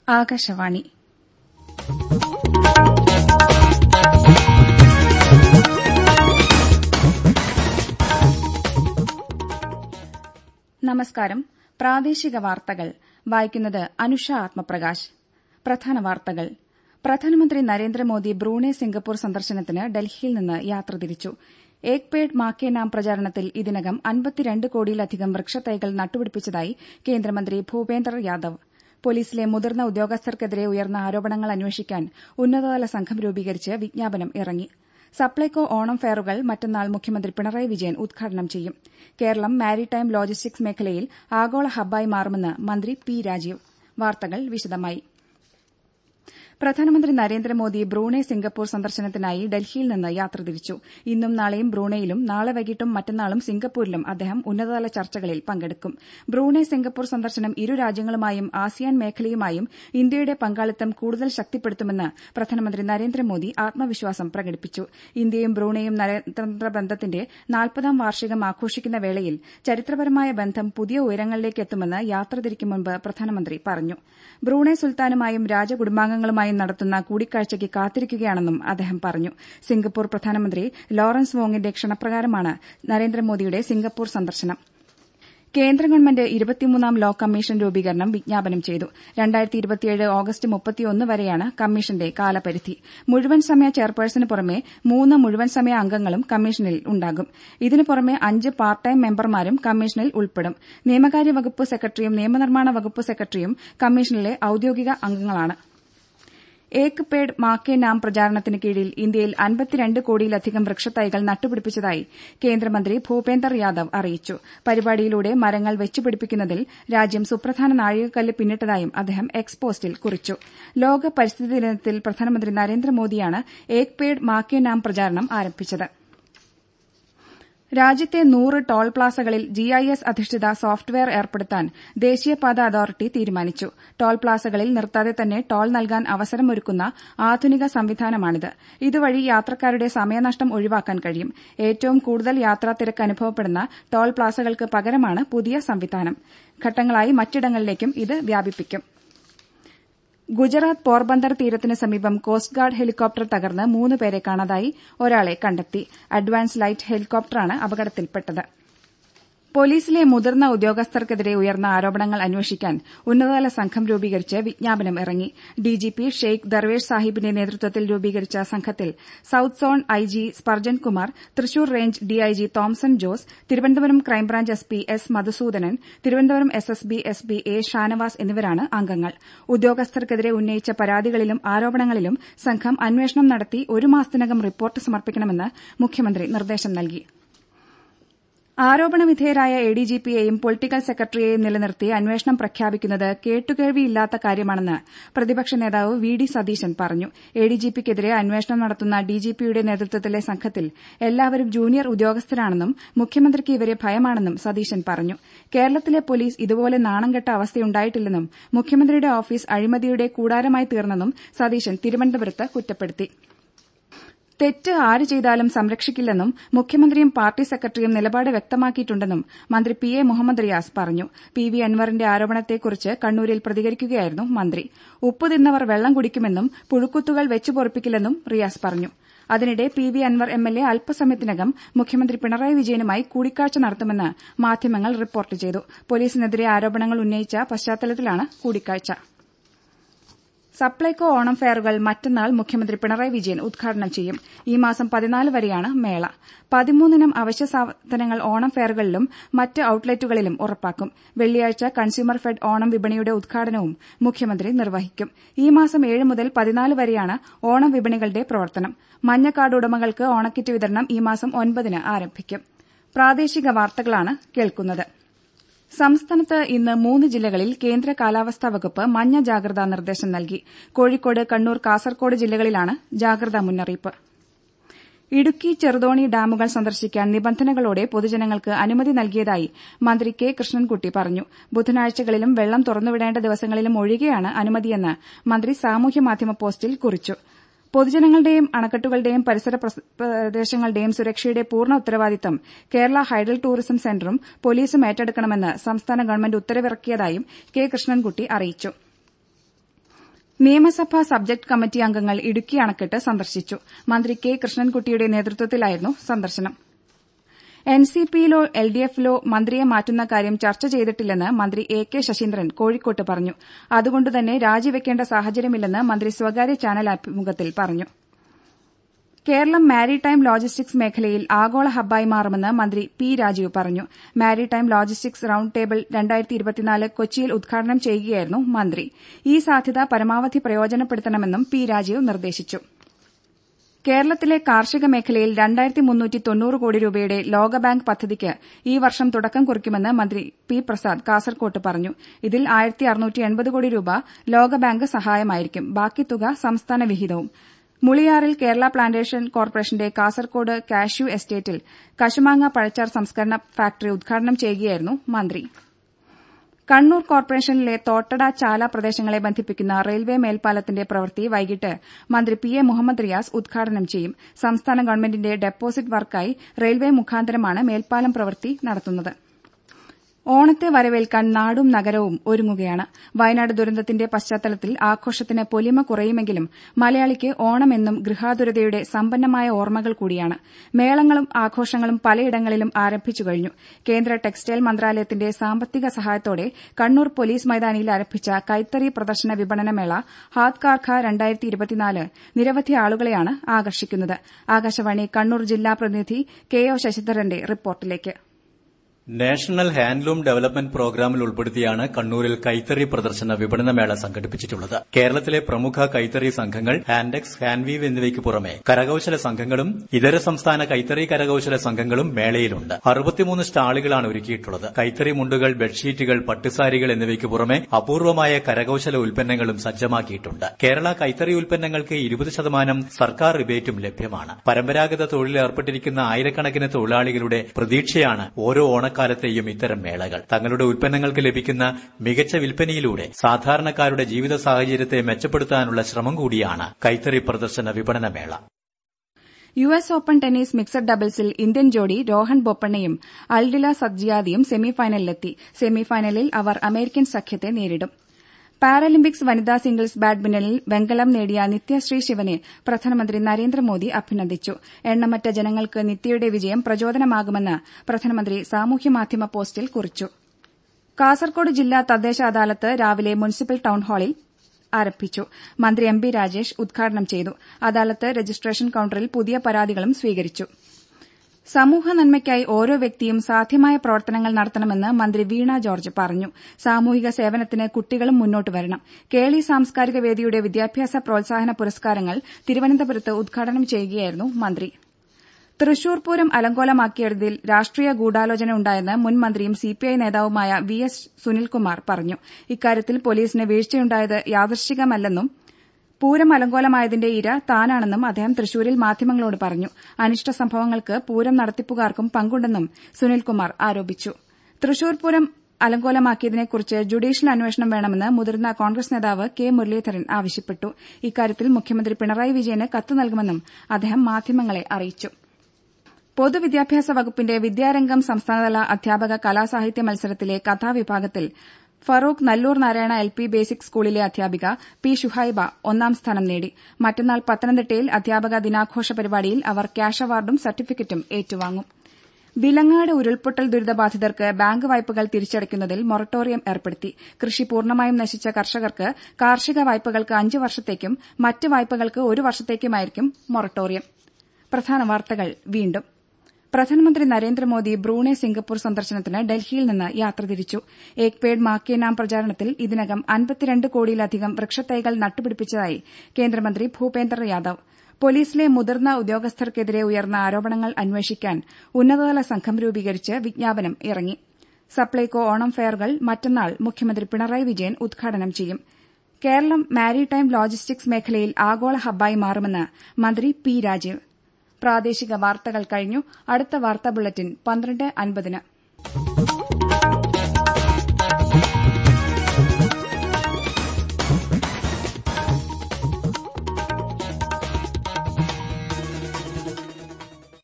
ആകാശവാണി നമസ്കാരം പ്രാദേശിക വാർത്തകൾ വായിക്കുന്നത് അനുഷ ആത്മപ്രകാശ് പ്രധാന വാർത്തകൾ പ്രധാനമന്ത്രി നരേന്ദ്രമോദി ബ്രൂണെ സിംഗപ്പൂർ സന്ദർശനത്തിന് ഡൽഹിയിൽ നിന്ന് യാത്ര തിരിച്ചു ഏക് പേഡ് മാ കെ നാം പ്രചാരണത്തിൽ ഇതിനകം അൻപത്തിരണ്ട് കോടിയിലധികം വൃക്ഷത്തൈകൾ നട്ടുപിടിപ്പിച്ചതായി കേന്ദ്രമന്ത്രി ഭൂപേന്ദർ യാദവ് പോലീസിലെ മുതിർന്ന ഉദ്യോഗസ്ഥർക്കെതിരെ ഉയർന്ന ആരോപണങ്ങൾ അന്വേഷിക്കാൻ ഉന്നതതല സംഘം രൂപീകരിച്ച് വിജ്ഞാപനം ഇറങ്ങി സപ്ലൈകോ ഓണം ഫെയറുകൾ മറ്റന്നാൾ മുഖ്യമന്ത്രി പിണറായി വിജയൻ ഉദ്ഘാടനം ചെയ്യും കേരളം മാരിടൈം ലോജിസ്റ്റിക്സ് മേഖലയിൽ ആഗോള ഹബ്ബായി മാറുമെന്ന് മന്ത്രി പി രാജീവ് വാർത്തകൾ വിശദമായി പ്രധാനമന്ത്രി നരേന്ദ്രമോദി ബ്രൂണെ സിംഗപ്പൂർ സന്ദർശനത്തിനായി ഡൽഹിയിൽ നിന്ന് യാത്ര തിരിച്ചു ഇന്നും നാളെയും ബ്രൂണയിലും നാളെ വൈകിട്ടും മറ്റന്നാളും സിംഗപ്പൂരിലും അദ്ദേഹം ഉന്നതതല ചർച്ചകളിൽ പങ്കെടുക്കും ബ്രൂണെ സിംഗപ്പൂർ സന്ദർശനം ഇരു രാജ്യങ്ങളുമായും ആസിയാൻ മേഖലയുമായും ഇന്ത്യയുടെ പങ്കാളിത്തം കൂടുതൽ ശക്തിപ്പെടുത്തുമെന്ന് പ്രധാനമന്ത്രി നരേന്ദ്രമോദി ആത്മവിശ്വാസം പ്രകടിപ്പിച്ചു ഇന്ത്യയും ബ്രൂണയും നയതന്ത്ര ബന്ധത്തിന്റെ നാൽപ്പതാം വാർഷികം ആഘോഷിക്കുന്ന വേളയിൽ ചരിത്രപരമായ ബന്ധം പുതിയ ഉയരങ്ങളിലേക്ക് എത്തുമെന്ന് യാത്ര തിരിക്കും മുൻപ് പ്രധാനമന്ത്രി പറഞ്ഞു ബ്രൂണെ സുൽത്താനുമായും രാജകുടുംബാംഗങ്ങളുമായും നടത്തുന്ന കൂടിക്കാഴ്ചയ്ക്ക് കാത്തിരിക്കുകയാണെന്നും അദ്ദേഹം പറഞ്ഞു സിംഗപ്പൂർ പ്രധാനമന്ത്രി ലോറൻസ് വോങ്ങിന്റെ ക്ഷണപ്രകാരമാണ് നരേന്ദ്രമോദിയുടെ സിംഗപ്പൂർ സന്ദർശനം കേന്ദ്ര ഗവൺമെന്റ് ഇരുപത്തിമൂന്നാം ലോ കമ്മീഷൻ രൂപീകരണം വിജ്ഞാപനം ചെയ്തു ഓഗസ്റ്റ് മുപ്പത്തിയൊന്ന് വരെയാണ് കമ്മീഷന്റെ കാലപരിധി മുഴുവൻ സമയ ചെയർപേഴ്സണ് പുറമെ മൂന്ന് മുഴുവൻ സമയ അംഗങ്ങളും കമ്മീഷനിൽ ഉണ്ടാകും ഇതിനു പുറമെ അഞ്ച് പാർട്ട് ടൈം മെമ്പർമാരും കമ്മീഷനിൽ ഉൾപ്പെടും നിയമകാര്യ വകുപ്പ് സെക്രട്ടറിയും നിയമനിർമ്മാണ വകുപ്പ് സെക്രട്ടറിയും കമ്മീഷനിലെ ഔദ്യോഗിക അംഗങ്ങളാണ് ഏക് പേഡ് മാ കെ നാം പ്രചാരണത്തിന് കീഴിൽ ഇന്ത്യയിൽ അൻപത്തിരണ്ട് കോടിയിലധികം വൃക്ഷത്തൈകൾ നട്ടുപിടിപ്പിച്ചതായി കേന്ദ്രമന്ത്രി ഭൂപേന്ദർ യാദവ് അറിയിച്ചു പരിപാടിയിലൂടെ മരങ്ങൾ വെച്ചുപിടിപ്പിക്കുന്നതിൽ രാജ്യം സുപ്രധാന നാഴികക്കല്ല് പിന്നിട്ടതായും അദ്ദേഹം എക്സ് പോസ്റ്റിൽ കുറിച്ചു ലോക പരിസ്ഥിതി ദിനത്തിൽ പ്രധാനമന്ത്രി നരേന്ദ്രമോദിയാണ് ഏക് പേഡ് മാ കെ നാം പ്രചാരണം ആരംഭിച്ചത് രാജ്യത്തെ നൂറ് ടോൾ പ്ലാസകളിൽ ജിഐഎസ് അധിഷ്ഠിത സോഫ്റ്റ്വെയർ ഏർപ്പെടുത്താൻ ദേശീയപാത അതോറിറ്റി തീരുമാനിച്ചു ടോൾ പ്ലാസകളിൽ നിർത്താതെ തന്നെ ടോൾ നൽകാൻ അവസരമൊരുക്കുന്ന ആധുനിക സംവിധാനമാണിത് ഇതുവഴി യാത്രക്കാരുടെ സമയനഷ്ടം ഒഴിവാക്കാൻ കഴിയും ഏറ്റവും കൂടുതൽ യാത്രാത്തിരക്ക് അനുഭവപ്പെടുന്ന ടോൾ പ്ലാസകൾക്ക് പകരമാണ് പുതിയ സംവിധാനം ഘട്ടങ്ങളായി മറ്റിടങ്ങളിലേക്കും ഇത് വ്യാപിപ്പിക്കും ഗുജറാത്ത് പോർബന്ദർ തീരത്തിന് സമീപം കോസ്റ്റ് ഗാർഡ് ഹെലികോപ്റ്റർ തകർന്ന് മൂന്ന് പേരെ കാണാതായി ഒരാളെ കണ്ടെത്തി അഡ്വാൻസ് ലൈറ്റ് ഹെലികോപ്റ്ററാണ് അപകടത്തിൽപ്പെട്ടത് പോലീസിലെ മുതിർന്ന ഉദ്യോഗസ്ഥർക്കെതിരെ ഉയർന്ന ആരോപണങ്ങൾ അന്വേഷിക്കാൻ ഉന്നതതല സംഘം രൂപീകരിച്ച് വിജ്ഞാപനം ഇറങ്ങി ഡിജിപി ഷെയ്ഖ് ദർവേഷ് സാഹിബിന്റെ നേതൃത്വത്തിൽ രൂപീകരിച്ച സംഘത്തിൽ south zone IG Spurgeon Kumar Thrissur range DIG Thomson Jose Thiruvananthapuram crime branch SP S Madhusoodanan Thiruvananthapuram SSB SP A Shanavas എന്നിവരാണ് അംഗങ്ങൾ ഉദ്യോഗസ്ഥർക്കെതിരെ ഉന്നയിച്ച പരാതികളിലും ആരോപണങ്ങളിലും സംഘം അന്വേഷണം നടത്തി ഒരു മാസത്തിനകം റിപ്പോർട്ട് സമർപ്പിക്കണമെന്ന് മുഖ്യമന്ത്രി നിർദ്ദേശം നൽകി ആരോപണവിധേയരായ എഡിജിപിയെയും പൊളിറ്റിക്കൽ സെക്രട്ടറിയെയും നിലനിർത്തി അന്വേഷണം പ്രഖ്യാപിക്കുന്നത് കേട്ടുകേൾവിയില്ലാത്ത കാര്യമാണെന്ന് പ്രതിപക്ഷ നേതാവ് വി ഡി സതീശൻ പറഞ്ഞു എഡിജിപിക്കെതിരെ അന്വേഷണം നടത്തുന്ന ഡിജിപിയുടെ നേതൃത്വത്തിലെ സംഘത്തിൽ എല്ലാവരും ജൂനിയർ ഉദ്യോഗസ്ഥരാണെന്നും മുഖ്യമന്ത്രിക്ക് ഇവരെ ഭയമാണെന്നും സതീശൻ പറഞ്ഞു കേരളത്തിലെ പോലീസ് ഇതുപോലെ നാണംകെട്ട അവസ്ഥയുണ്ടായിട്ടില്ലെന്നും മുഖ്യമന്ത്രിയുടെ ഓഫീസ് അഴിമതിയുടെ കൂടാരമായി തീർന്നെന്നും സതീശൻ തിരുവനന്തപുരത്ത് കുറ്റപ്പെടുത്തി തെറ്റ് ആര് ചെയ്താലും സംരക്ഷിക്കില്ലെന്നും മുഖ്യമന്ത്രിയും പാർട്ടി സെക്രട്ടറിയും നിലപാട് വ്യക്തമാക്കിയിട്ടുണ്ടെന്നും മന്ത്രി പി എ മുഹമ്മദ് റിയാസ് പറഞ്ഞു പി വി അൻവറിന്റെ ആരോപണത്തെക്കുറിച്ച് കണ്ണൂരിൽ പ്രതികരിക്കുകയായിരുന്നു മന്ത്രി ഉപ്പ് തിന്നവർ വെള്ളം കുടിക്കുമെന്നും പുഴുക്കുത്തുകൾ വെച്ചു പൊറിപ്പിക്കില്ലെന്നും റിയാസ് പറഞ്ഞു അതിനിടെ P V Anvar M L A അല്പസമയത്തിനകം മുഖ്യമന്ത്രി പിണറായി വിജയനുമായി കൂടിക്കാഴ്ച നടത്തുമെന്ന് മാധ്യമങ്ങൾ റിപ്പോർട്ട് ചെയ്തു പോലീസിനെതിരെ ആരോപണങ്ങൾ ഉന്നയിച്ച പശ്ചാത്തലത്തിലാണ് കൂടിക്കാഴ്ച സപ്ലൈകോ ഓണം ഫെയറുകൾ മറ്റന്നാൾ മുഖ്യമന്ത്രി പിണറായി വിജയൻ ഉദ്ഘാടനം ചെയ്യും ഈ മാസം പതിനാല് വരെയാണ് മേള പതിമൂന്നിനം അവശ്യ സാധനങ്ങൾ ഓണം ഫെയറുകളിലും മറ്റ് ഔട്ട്ലെറ്റുകളിലും ഉറപ്പാക്കും വെള്ളിയാഴ്ച കൺസ്യൂമർ ഫെഡ് ഓണം വിപണിയുടെ ഉദ്ഘാടനവും മുഖ്യമന്ത്രി നിർവഹിക്കും ഈ മാസം ഏഴ് മുതൽ പതിനാല് വരെയാണ് ഓണം വിപണികളുടെ പ്രവർത്തനം മഞ്ഞക്കാർഡ് ഉടമകൾക്ക് ഓണക്കിറ്റ് വിതരണം ഈ മാസം ഒൻപതിന് ആരംഭിക്കും പ്രാദേശിക വാർത്തകളാണ് കേൾക്കുന്നത് സംസ്ഥാനത്ത് ഇന്ന് മൂന്ന് ജില്ലകളിൽ കേന്ദ്ര കാലാവസ്ഥാ വകുപ്പ് മഞ്ഞ ജാഗ്രതാ നിർദ്ദേശം നൽകി കോഴിക്കോട് കണ്ണൂർ കാസർകോട് ജില്ലകളിലാണ് ജാഗ്രതാ മുന്നറിയിപ്പ് ഇടുക്കി ചെറുതോണി ഡാമുകൾ സന്ദർശിക്കാൻ നിബന്ധനകളോടെ പൊതുജനങ്ങൾക്ക് അനുമതി നൽകിയതായി മന്ത്രി കെ കൃഷ്ണൻകുട്ടി പറഞ്ഞു ബുധനാഴ്ചകളിലും വെള്ളം തുറന്നുവിടേണ്ട ദിവസങ്ങളിലും ഒഴികെയാണ് അനുമതിയെന്ന് മന്ത്രി സാമൂഹ്യമാധ്യമ പോസ്റ്റിൽ കുറിച്ചു പൊതുജനങ്ങളുടെയും അണക്കെട്ടുകളുടെയും പരിസര പ്രദേശങ്ങളുടെയും സുരക്ഷയുടെ പൂർണ്ണ ഉത്തരവാദിത്തം കേരള ഹൈഡൽ ടൂറിസം സെന്ററും പോലീസും ഏറ്റെടുക്കണമെന്ന് സംസ്ഥാന ഗവൺമെന്റ് ഉത്തരവിറക്കിയതായും കെ കൃഷ്ണൻകുട്ടി അറിയിച്ചു നിയമസഭാ സബ്ജക്ട് കമ്മിറ്റി അംഗങ്ങൾ ഇടുക്കി അണക്കെട്ട് സന്ദർശിച്ചു മന്ത്രി കെ കൃഷ്ണൻകുട്ടിയുടെ നേതൃത്വത്തിലായിരുന്നു സന്ദർശനം എൻ സി പിയിലോ എൽ ഡി എഫിലോ മന്ത്രിയെ മാറ്റുന്ന കാര്യം ചർച്ച ചെയ്തിട്ടില്ലെന്ന് മന്ത്രി എ കെ ശശീന്ദ്രൻ കോഴിക്കോട്ട് പറഞ്ഞു അതുകൊണ്ടുതന്നെ രാജിവെക്കേണ്ട സാഹചര്യമില്ലെന്ന് മന്ത്രി സ്വകാര്യ ചാനൽ അഭിമുഖത്തിൽ പറഞ്ഞു കേരളം മാരിടൈം ലോജിസ്റ്റിക്സ് മേഖലയിൽ ആഗോള ഹബ്ബായി മാറുമെന്ന് മന്ത്രി പി രാജീവ് പറഞ്ഞു മാരിടൈം ലോജിസ്റ്റിക്സ് റൌണ്ട് ടേബിൾ കൊച്ചിയിൽ ഉദ്ഘാടനം ചെയ്യുകയായിരുന്നു മന്ത്രി ഈ സാധ്യത പരമാവധി പ്രയോജനപ്പെടുത്തണമെന്നും പി രാജീവ് നിർദ്ദേശിച്ചു കേരളത്തിലെ കാർഷിക മേഖലയിൽ രണ്ടായിരത്തി മുന്നൂറ്റി തൊണ്ണൂറ് കോടി രൂപയുടെ ലോകബാങ്ക് പദ്ധതിക്ക് ഈ വർഷം തുടക്കം കുറിക്കുമെന്ന് മന്ത്രി പി പ്രസാദ് കാസർകോട്ട് പറഞ്ഞു ഇതിൽ ആയിരത്തി അറുന്നൂറ്റി എൺപത് കോടി രൂപ ലോകബാങ്ക് സഹായമായിരിക്കും ബാക്കി തുക സംസ്ഥാന വിഹിതവും മുളിയാറിൽ കേരള പ്ലാന്റേഷൻ കോർപ്പറേഷന്റെ കാസർകോട് കാഷ്യൂ എസ്റ്റേറ്റിൽ കശുമാങ്ങ പഴച്ചാർ സംസ്കരണ ഫാക്ടറി ഉദ്ഘാടനം ചെയ്യുകയായിരുന്നു മന്ത്രി കണ്ണൂർ കോർപ്പറേഷനിലെ തോട്ടട ചാല പ്രദേശങ്ങളെ ബന്ധിപ്പിക്കുന്ന റെയിൽവേ മേൽപ്പാലത്തിന്റെ പ്രവൃത്തി വൈകിട്ട് മന്ത്രി പി എ മുഹമ്മദ് റിയാസ് ഉദ്ഘാടനം ചെയ്യും സംസ്ഥാന ഗവൺമെന്റിന്റെ ഡെപ്പോസിറ്റ് വർക്കായി റെയിൽവേ മുഖാന്തരമാണ് മേൽപ്പാലം പ്രവൃത്തി നടത്തുന്നത് ഓണത്തെ വരവേൽക്കാൻ നാടും നഗരവും ഒരുങ്ങുകയാണ് വയനാട് ദുരന്തത്തിന്റെ പശ്ചാത്തലത്തിൽ ആഘോഷത്തിന് പൊലിമ കുറയുമെങ്കിലും മലയാളിക്ക് ഓണമെന്നും ഗൃഹാതുരതയുടെ സമ്പന്നമായ ഓർമ്മകൾ കൂടിയാണ് മേളങ്ങളും ആഘോഷങ്ങളും പലയിടങ്ങളിലും ആരംഭിച്ചു കഴിഞ്ഞു കേന്ദ്ര ടെക്സ്റ്റൈൽ മന്ത്രാലയത്തിന്റെ സാമ്പത്തിക സഹായത്തോടെ കണ്ണൂർ പോലീസ് മൈതാനിയിൽ ആരംഭിച്ച കൈത്തറി പ്രദർശന വിപണനമേള ഹാത് കാർഖ നിരവധി ആളുകളെയാണ് ആകർഷിക്കുന്നത് ആകാശവാണി കണ്ണൂർ ജില്ലാ പ്രതിനിധി കെ ഒ ശശിധരന്റെ റിപ്പോർട്ടിലേക്ക് നാഷണൽ ഹാൻഡ്ലൂം ഡെവലപ്മെന്റ് പ്രോഗ്രാമിൽ ഉൾപ്പെടുത്തിയാണ് കണ്ണൂരിൽ കൈത്തറി പ്രദർശന വിപണനമേള സംഘടിപ്പിച്ചിട്ടുള്ളത് കേരളത്തിലെ പ്രമുഖ കൈത്തറി സംഘങ്ങൾ ഹാൻഡെക്സ് ഹാൻഡ്വീവ് എന്നിവയ്ക്ക് പുറമെ കരകൌശല സംഘങ്ങളും ഇതര സംസ്ഥാന കൈത്തറി കരകൌശല സംഘങ്ങളും മേളയിലുണ്ട് അറുപത്തിമൂന്ന് സ്റ്റാളുകളാണ് ഒരുക്കിയിട്ടുള്ളത് കൈത്തറി മുണ്ടുകൾ ബെഡ്ഷീറ്റുകൾ പട്ടുസാരികൾ എന്നിവയ്ക്ക് പുറമെ അപൂർവമായ കരകൌശല ഉൽപ്പന്നങ്ങളും സജ്ജമാക്കിയിട്ടുണ്ട് കേരള കൈത്തറി ഉൽപ്പന്നങ്ങൾക്ക് ഇരുപത് ശതമാനം സർക്കാർ റിബേറ്റും ലഭ്യമാണ് പരമ്പരാഗത തൊഴിലേർപ്പെട്ടിരിക്കുന്ന ആയിരക്കണക്കിന് തൊഴിലാളികളുടെ പ്രതീക്ഷയാണ് ഓരോ ഓണ കാലത്തെയും ഇത്തരം മേളകൾ തങ്ങളുടെ ഉൽപ്പന്നങ്ങൾക്ക് ലഭിക്കുന്ന മികച്ച വിൽപ്പനയിലൂടെ സാധാരണക്കാരുടെ ജീവിത സാഹചര്യത്തെ മെച്ചപ്പെടുത്താനുള്ള ശ്രമം കൂടിയാണ് കൈത്തറി പ്രദർശന വിപണനമേള U S open tennis mixed ഡബിൾസിൽ ഇന്ത്യൻ ജോഡി രോഹൻ ബൊപ്പണ്ണയും അൽഡില സജ്ജിയാദിയും സെമിഫൈനലിലെത്തി സെമിഫൈനലിൽ അവർ അമേരിക്കൻ സഖ്യത്തെ നേരിടും പാരാലിമ്പിക്സ് വനിതാ സിംഗിൾസ് ബാഡ്മിന്റണിൽ വെങ്കലം നേടിയ നിത്യശ്രീ ശിവനെ പ്രധാനമന്ത്രി നരേന്ദ്രമോദി അഭിനന്ദിച്ചു എണ്ണമറ്റ ജനങ്ങൾക്ക് നിത്യയുടെ വിജയം പ്രചോദനമാകുമെന്ന് പ്രധാനമന്ത്രി സാമൂഹ്യമാധ്യമ പോസ്റ്റിൽ കുറിച്ചു കാസർകോട് ജില്ലാ തദ്ദേശ അദാലത്ത് രാവിലെ മുനിസിപ്പൽ ടൌൺഹാളിൽ ആരംഭിച്ചു മന്ത്രി എം ബി രാജേഷ് ഉദ്ഘാടനം ചെയ്തു അദാലത്ത് രജിസ്ട്രേഷൻ കൌണ്ടറിൽ പുതിയ പരാതികളും സ്വീകരിച്ചു സമൂഹ നന്മയ്ക്കായി ഓരോ വ്യക്തിയും സാധ്യമായ പ്രവർത്തനങ്ങൾ നടത്തണമെന്ന് മന്ത്രി വീണ ജോർജ് പറഞ്ഞു സാമൂഹിക സേവനത്തിന് കുട്ടികളും മുന്നോട്ട് വരണം കേളി സാംസ്കാരിക വേദിയുടെ വിദ്യാഭ്യാസ പ്രോത്സാഹന പുരസ്കാരങ്ങൾ തിരുവനന്തപുരത്ത് ഉദ്ഘാടനം ചെയ്യുകയായിരുന്നു മന്ത്രി തൃശൂർ പൂരം അലങ്കോലമാക്കിയതിൽ രാഷ്ട്രീയ ഗൂഢാലോചന ഉണ്ടായെന്ന് മുൻ മന്ത്രിയും സിപിഐ നേതാവുമായ വി എസ് സുനിൽകുമാർ പറഞ്ഞു ഇക്കാര്യത്തിൽ പോലീസിന് വീഴ്ചയുണ്ടായത് യാദൃശ്ചികമല്ലെന്നും പൂരം അലങ്കോലമായതിന്റെ ഇര താനാണെന്നും അദ്ദേഹം തൃശൂരിൽ മാധ്യമങ്ങളോട് പറഞ്ഞു അനിഷ്ട സംഭവങ്ങൾക്ക് പൂരം നടത്തിപ്പുകാർക്കും പങ്കുണ്ടെന്നും സുനിൽകുമാർ ആരോപിച്ചു തൃശൂർ പൂരം അലങ്കോലമാക്കിയതിനെക്കുറിച്ച് ജുഡീഷ്യൽ അന്വേഷണം വേണമെന്ന് മുതിർന്ന കോൺഗ്രസ് നേതാവ് കെ മുരളീധരൻ ആവശ്യപ്പെട്ടു ഇക്കാര്യത്തിൽ മുഖ്യമന്ത്രി പിണറായി വിജയന് കത്ത് നൽകുമെന്നും അദ്ദേഹം മാധ്യമങ്ങളെ അറിയിച്ചു പൊതുവിദ്യാഭ്യാസ വകുപ്പിന്റെ വിദ്യാരംഗം സംസ്ഥാനതല അധ്യാപക കലാസാഹിത്യ മത്സരത്തിലെ കഥാവിഭാഗത്തിൽ Farook Nallur Narayana L P basic സ്കൂളിലെ അധ്യാപിക പി ഷുഹൈബ ഒന്നാം സ്ഥാനം നേടി മറ്റന്നാൾ പത്തനംതിട്ടയിൽ അധ്യാപക ദിനാഘോഷ പരിപാടിയിൽ അവർ ക്യാഷ് അവാർഡും സർട്ടിഫിക്കറ്റും ഏറ്റുവാങ്ങും വിലങ്ങാട് ഉരുൾപൊട്ടൽ ദുരിതബാധിതർക്ക് ബാങ്ക് വായ്പകൾ തിരിച്ചടയ്ക്കുന്നതിൽ മൊറട്ടോറിയം ഏർപ്പെടുത്തി കൃഷി പൂർണ്ണമായും നശിച്ച കർഷകർക്ക് കാർഷിക വായ്പകൾക്ക് അഞ്ച് വർഷത്തേക്കും മറ്റ് വായ്പകൾക്ക് ഒരു വർഷത്തേക്കുമായിരിക്കും മൊറട്ടോറിയം പ്രധാന വാർത്തകൾ വീണ്ടും പ്രധാനമന്ത്രി നരേന്ദ്രമോദി ബ്രൂണെ സിംഗപ്പൂർ സന്ദർശനത്തിന് ഡൽഹിയിൽ നിന്ന് യാത്ര തിരിച്ചു ഏക് പേഡ് മാ കെ നാം പ്രചാരണത്തിൽ ഇതിനകം അൻപത്തിരണ്ട് കോടിയിലധികം വൃക്ഷത്തൈകൾ നട്ടുപിടിപ്പിച്ചതായി കേന്ദ്രമന്ത്രി ഭൂപേന്ദർ യാദവ് പോലീസിലെ മുതിർന്ന ഉദ്യോഗസ്ഥർക്കെതിരെ ഉയർന്ന ആരോപണങ്ങൾ അന്വേഷിക്കാൻ ഉന്നതതല സംഘം രൂപീകരിച്ച് വിജ്ഞാപനം ഇറങ്ങി സപ്ലൈകോ ഓണം ഫെയറുകൾ മറ്റന്നാൾ മുഖ്യമന്ത്രി പിണറായി വിജയൻ ഉദ്ഘാടനം ചെയ്യും കേരളം മാരിടൈം ലോജിസ്റ്റിക്സ് മേഖലയിൽ ആഗോള ഹബ്ബായി മാറുമെന്ന് മന്ത്രി പി രാജീവ് പ്രാദേശിക വാർത്തകൾ കഴിഞ്ഞു അടുത്ത വാർത്താ ബുള്ളറ്റിൻ പന്ത്രണ്ട് അൻപതിന്